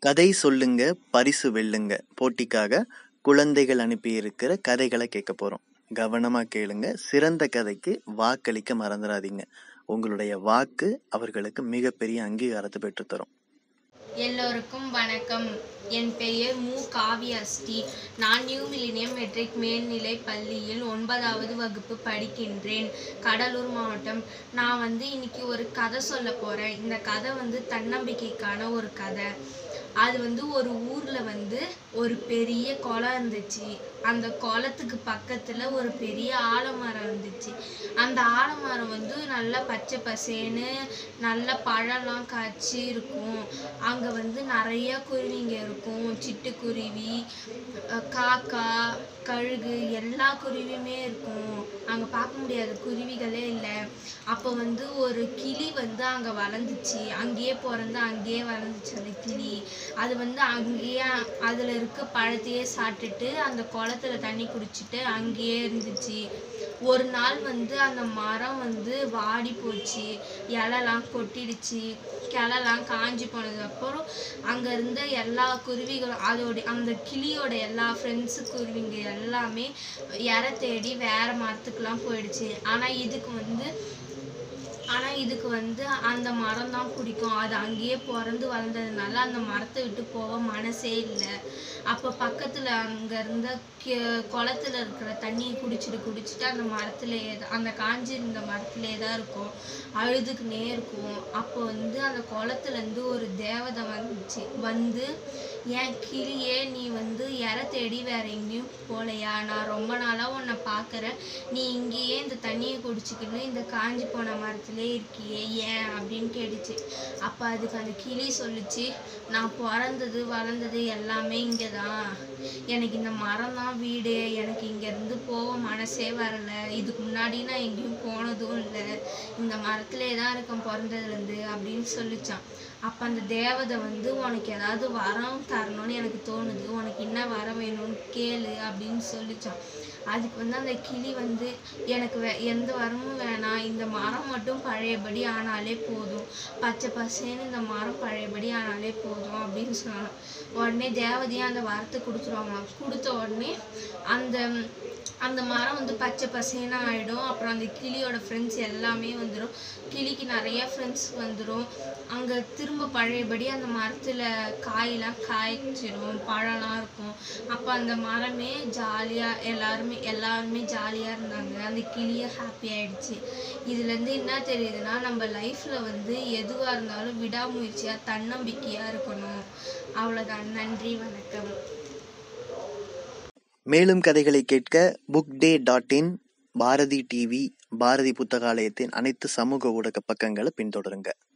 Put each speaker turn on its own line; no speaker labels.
கதை சொல்லுங்க பரிசு வெல்லுங்க போட்டிக்காக குழந்தைகள் அனுப்பியிருக்கிற கதைகளை கேட்க போறோம் கவனமா கேளுங்க சிறந்த கதைக்கு வாக்களிக்க மறந்துடாதீங்க உங்களுடைய வாக்கு அவர்களுக்கு மிகப்பெரிய அங்கீகாரத்தை பெற்றுத்தரும்
எல்லோருக்கும் வணக்கம் என் பெயர் மு காவியஸ்ரீ நான் நியூ மில்லினியம் மெட்ரிக் மேல்நிலை பள்ளியில் ஒன்பதாவது வகுப்பு படிக்கின்றேன் கடலூர் மாவட்டம் நான் வந்து இன்னைக்கு ஒரு கதை சொல்ல போகிறேன் இந்த கதை வந்து தன்னம்பிக்கைக்கான ஒரு கதை அது வந்து ஒரு ஊரில் வந்து ஒரு பெரிய குளம் இருந்துச்சு அந்த குளத்துக்கு பக்கத்தில் ஒரு பெரிய ஆலமரம் இருந்துச்சு அந்த ஆலமரம் வந்து நல்லா பச்சை பசேன்னு நல்ல பழம்லாம் காய்ச்சி இருக்கும் அங்கே வந்து நிறைய குருவிங்க இருக்கும் சிட்டுக்குருவி அஹ் காக்கா கழுகு எல்லா குருவியுமே இருக்கும் அங்கே பார்க்க முடியாத குருவிகளே இல்லை அப்போ வந்து ஒரு கிளி வந்து அங்கே வளர்ந்துச்சு அங்கேயே பிறந்து அங்கேயே வளர்ந்துச்சு அந்த கிளி அது வந்து அங்கேயே அதில் இருக்க பழத்தையே சாப்பிட்டுட்டு அந்த குளத்துல தண்ணி குடிச்சிட்டு அங்கேயே இருந்துச்சு ஒரு நாள் வந்து அந்த மரம் வந்து வாடி போச்சு இலைலாம் கொட்டிடுச்சு கிளைலாம் காஞ்சி போனதுக்கப்புறம் அங்கே இருந்த எல்லா குருவிகளும் அதோட அந்த கிளியோட எல்லா ஃப்ரெண்ட்ஸு குருவிங்க எல்லாமே இற தேடி வேற மரத்துக்குலாம் போயிடுச்சு ஆனால் இதுக்கு வந்து ஆனால் இதுக்கு வந்து அந்த மரம் தான் பிடிக்கும் அது அங்கேயே பிறந்து வளர்ந்ததுனால அந்த மரத்தை விட்டு போக மனசே இல்லை அப்போ பக்கத்தில் அங்கே இருந்த கி குளத்துல இருக்கிற தண்ணியை குடிச்சிட்டு குடிச்சிட்டு அந்த மரத்துலேயே தான் அந்த காஞ்சி இருந்த மரத்துலேயே தான் இருக்கும் அழுதுக்குனே இருக்கும் அப்போ வந்து அந்த குளத்துலேருந்து ஒரு தேவதை வந்துச்சு வந்து ஏன் கிளியே நீ வந்து இற தேடி வேற எங்கேயும் போகலையா நான் ரொம்ப நாளாக உன்னை பார்க்குறேன் நீ இங்கேயே இந்த தண்ணியை குடிச்சிக்கின்னு இந்த காஞ்சி போன மரத்துலேயே இருக்கியே ஏன் அப்படின்னு கேட்டுச்சு அப்போ அதுக்கு அந்த கிளி சொல்லுச்சு நான் பிறந்தது வளர்ந்தது எல்லாமே இங்கே தான் எனக்கு இந்த மரம் தான் வீடு எனக்கு இங்கேருந்து போக மனசே வரல இதுக்கு முன்னாடி நான் எங்கேயும் போனதும் இல்லை இந்த மரத்துலேயே தான் இருக்கேன் பிறந்ததுலேருந்து அப்படின்னு சொல்லிச்சான் அப்போ அந்த தேவதை வந்து உனக்கு ஏதாவது வரம் தரணும்னு எனக்கு தோணுது உனக்கு என்ன வரம் வேணும்னு கேளு அப்படின்னு சொல்லிச்சான் அதுக்கு வந்து அந்த கிளி வந்து எனக்கு வே எந்த வரமும் வேணாம் இந்த மரம் மட்டும் பழையபடி ஆனாலே போதும் பச்சை பசேன்னு இந்த மரம் பழையபடி ஆனாலே போதும் அப்படின்னு சொன்னான் உடனே தேவதையும் அந்த வரத்தை கொடுத்துருவாங்களாம் கொடுத்த உடனே அந்த அந்த மரம் வந்து பச்சை பசேன்னு ஆகிடும் அப்புறம் அந்த கிளியோட ஃப்ரெண்ட்ஸ் எல்லாமே வந்துடும் கிளிக்கு நிறைய ஃப்ரெண்ட்ஸ் வந்துடும் அங்கே திரும்ப பழையபடி அந்த மரத்தில் காயெல்லாம் காய்ச்சிடும் பழம்லாம் இருக்கும் அப்போ அந்த மரமே ஜாலியாக எல்லாருமே எல்லாருமே ஜாலியாக இருந்தாங்க அந்த கிளியே ஹாப்பி ஆயிடுச்சு இதுலேருந்து என்ன தெரியுதுன்னா நம்ம லைஃப்பில் வந்து எதுவாக இருந்தாலும் விடாமுயற்சியாக தன்னம்பிக்கையாக இருக்கணும் அவ்வளோதான் நன்றி வணக்கம்
மேலும் கதைகளை கேட்க book day dot in Bharathi TV Bharathi புத்தகாலயத்தின் அனைத்து சமூக ஊடக பக்கங்களை பின்தொடருங்க